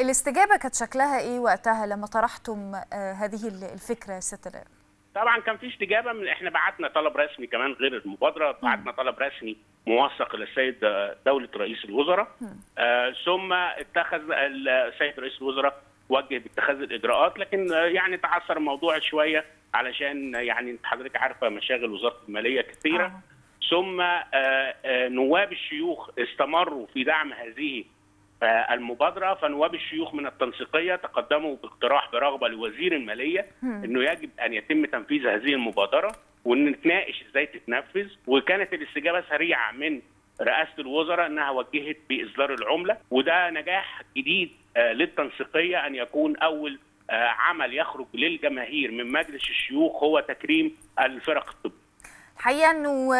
الاستجابه كانت شكلها ايه وقتها لما طرحتم آه هذه الفكره يا سياده النائب؟ طبعا كان في استجابه من احنا بعتنا طلب رسمي كمان غير المبادره بعتنا طلب رسمي موثق للسيد دوله رئيس الوزراء آه ثم اتخذ السيد رئيس الوزراء وجه باتخاذ الاجراءات لكن آه يعني تعثر الموضوع شويه علشان يعني انت حضرتك عارفه مشاغل وزاره الماليه كثيره آه. ثم آه آه نواب الشيوخ استمروا في دعم هذه المبادره فنواب الشيوخ من التنسيقيه تقدموا باقتراح برغبه لوزير الماليه انه يجب ان يتم تنفيذ هذه المبادره ونتناقش ازاي تتنفذ وكانت الاستجابه سريعه من رئاسه الوزراء انها وجهت باصدار العمله وده نجاح جديد للتنسيقيه ان يكون اول عمل يخرج للجماهير من مجلس الشيوخ هو تكريم الفرق الطبيه الحقيقه انه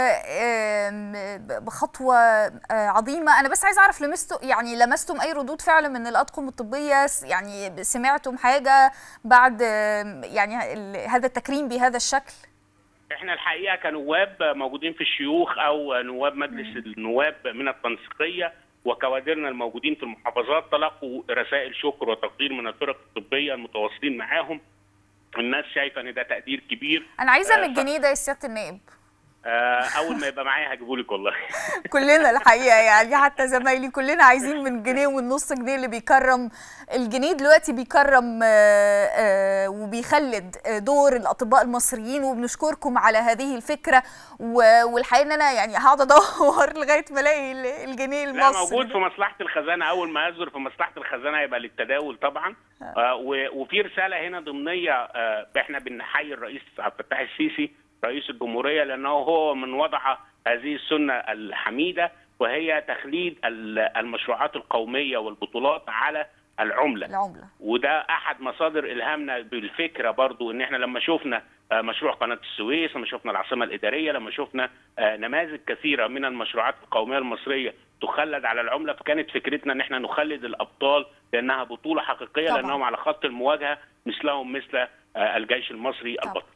بخطوه عظيمه انا بس عايز اعرف لمستوا يعني لمستم اي ردود فعل من الاطقم الطبيه يعني سمعتم حاجه بعد يعني هذا التكريم بهذا الشكل احنا الحقيقه كنواب موجودين في الشيوخ او نواب مجلس النواب من التنسيقيه وكوادرنا الموجودين في المحافظات تلقوا رسائل شكر وتقدير من الفرق الطبيه المتواصلين معاهم الناس شايفه ان ده تقدير كبير انا عايزه من الجنيه ده يا سياده النائب اول ما يبقى معايا هجيبه لك والله كلنا الحقيقه يعني حتى زمايلي كلنا عايزين من جنيه والنص جنيه اللي بيكرم الجنيه دلوقتي بيكرم وبيخلد دور الاطباء المصريين وبنشكركم على هذه الفكره والحقيقه ان انا يعني هقعد ادور لغايه ما الاقي الجنيه المصري لا موجود في مصلحه الخزانه اول ما يصدر في مصلحه الخزانه هيبقى للتداول طبعا آه وفي رساله هنا ضمنيه آه احنا بنحيي الرئيس عبد الفتاح السيسي رئيس الجمهوريه لانه هو من وضع هذه السنه الحميده وهي تخليد المشروعات القوميه والبطولات على العمله العمله وده احد مصادر الهامنا بالفكره برضو ان احنا لما شفنا مشروع قناه السويس لما شفنا العاصمه الاداريه لما شفنا نماذج كثيره من المشروعات القوميه المصريه تخلد على العمله فكانت فكرتنا ان احنا نخلد الابطال لانها بطوله حقيقيه طبعا. لانهم على خط المواجهه مثلهم مثل الجيش المصري طبعا. البطل